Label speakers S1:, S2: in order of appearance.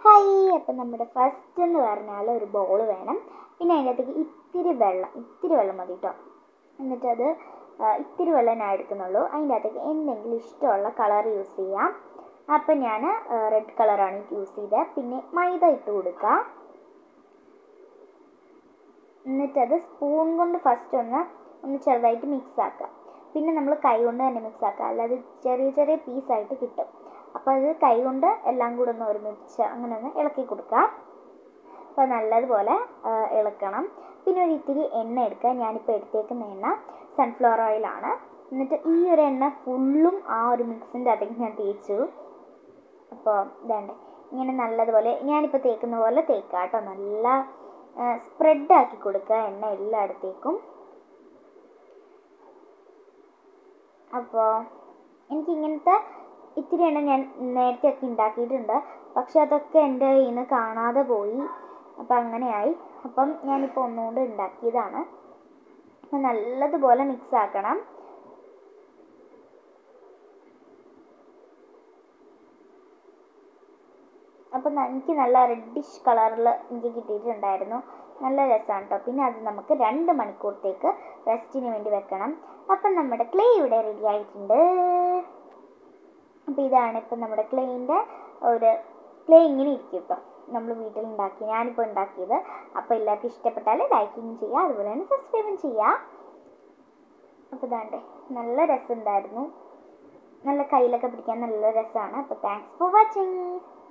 S1: hi അപ്പം നമ്മുടെ first എന്ന് പറഞ്ഞാൽ ഒരു ബോൾ വേണം പിന്നെ അതിനകത്തേക്ക് ഇത്തിരി വെള്ളം ഇത്തിരി വെള്ളം മതി കേട്ടോ എന്നിട്ടത് ആ, ഇത്തിരി വെള്ളം ഞാൻ എടുക്കുന്നുള്ളൂ അതിൻ്റെ അകത്തേക്ക് എന്തെങ്കിലും ഇഷ്ടമുള്ള കളർ യൂസ് ചെയ്യാം അപ്പം ഞാൻ റെഡ് കളറാണ് യൂസ് ചെയ്തത് പിന്നെ മൈദ ഇട്ട് കൊടുക്കുക എന്നിട്ടത് സ്പൂൺ കൊണ്ട് ഫസ്റ്റ് ഒന്ന് ഒന്ന് ചെറുതായിട്ട് മിക്സ് ആക്കുക പിന്നെ നമ്മൾ കൈ കൊണ്ട് തന്നെ മിക്സ് ആക്കുക അല്ലാതെ ചെറിയ ചെറിയ പീസായിട്ട് കിട്ടും അപ്പോൾ അത് കൈ കൊണ്ട് എല്ലാം കൂടെ ഒന്ന് ഒരുമിച്ച് അങ്ങനെ ഒന്ന് ഇളക്കി കൊടുക്കുക അപ്പോൾ നല്ലതുപോലെ ആ, ഇളക്കണം പിന്നെ ഒരു ഇത്തിരി എണ്ണ എടുക്കുക ഞാനിപ്പോൾ എടുത്തേക്കുന്ന എണ്ണ സൺഫ്ലവർ ഓയിലാണ് എന്നിട്ട് ഈ ഒരു എണ്ണ ഫുള്ളും ആ ഒരു മിക്സിൻ്റെ അകത്തേക്ക് ഞാൻ തേച്ചു അപ്പോൾ ഇതാണ്ട് ഇങ്ങനെ നല്ലതുപോലെ ഞാനിപ്പോൾ തേക്കുന്ന പോലെ തേക്കുക കേട്ടോ നല്ല സ്പ്രെഡ് ആക്കി കൊടുക്കുക എണ്ണ എല്ലായിടത്തേക്കും അപ്പോൾ എനിക്ക് ഇങ്ങനത്തെ ഇത്തിരി എണ്ണ ഞാൻ നേരത്തെ ഒക്കെ ഉണ്ടാക്കിയിട്ടുണ്ട് പക്ഷെ അതൊക്കെ എൻ്റെ കയ്യിൽ നിന്ന് കാണാതെ പോയി അപ്പം അങ്ങനെയായി അപ്പം ഞാനിപ്പോൾ ഒന്നുകൊണ്ട് ഉണ്ടാക്കിയതാണ് അപ്പം നല്ലതുപോലെ മിക്സ് ആക്കണം അപ്പം എനിക്ക് നല്ല റെഡിഷ് കളറിൽ എനിക്ക് കിട്ടിയിട്ടുണ്ടായിരുന്നു നല്ല രസമാണ് കേട്ടോ പിന്നെ അത് നമുക്ക് രണ്ട് മണിക്കൂറത്തേക്ക് റെസ്റ്റിന് വേണ്ടി വെക്കണം അപ്പം നമ്മുടെ ക്ലേ ഇവിടെ റെഡി ആയിട്ടുണ്ട് അപ്പോൾ ഇതാണ് ഇപ്പം നമ്മുടെ ക്ലേൻ്റെ ഒരു ക്ലേ ഇങ്ങനെ ഇരിക്കും കേട്ടോ നമ്മൾ വീട്ടിലുണ്ടാക്കി ഞാനിപ്പോൾ ഉണ്ടാക്കിയത് അപ്പോൾ എല്ലാവർക്കും ഇഷ്ടപ്പെട്ടാൽ ലൈക്കിങ് ചെയ്യുക അതുപോലെ തന്നെ സബ്സ്ക്രൈബും ചെയ്യുക അപ്പോൾ ഇതാണ്ടേ നല്ല രസമുണ്ടായിരുന്നു നല്ല കയ്യിലൊക്കെ പിടിക്കാൻ നല്ല രസമാണ് അപ്പോൾ താങ്ക്സ് ഫോർ വാച്ചിങ്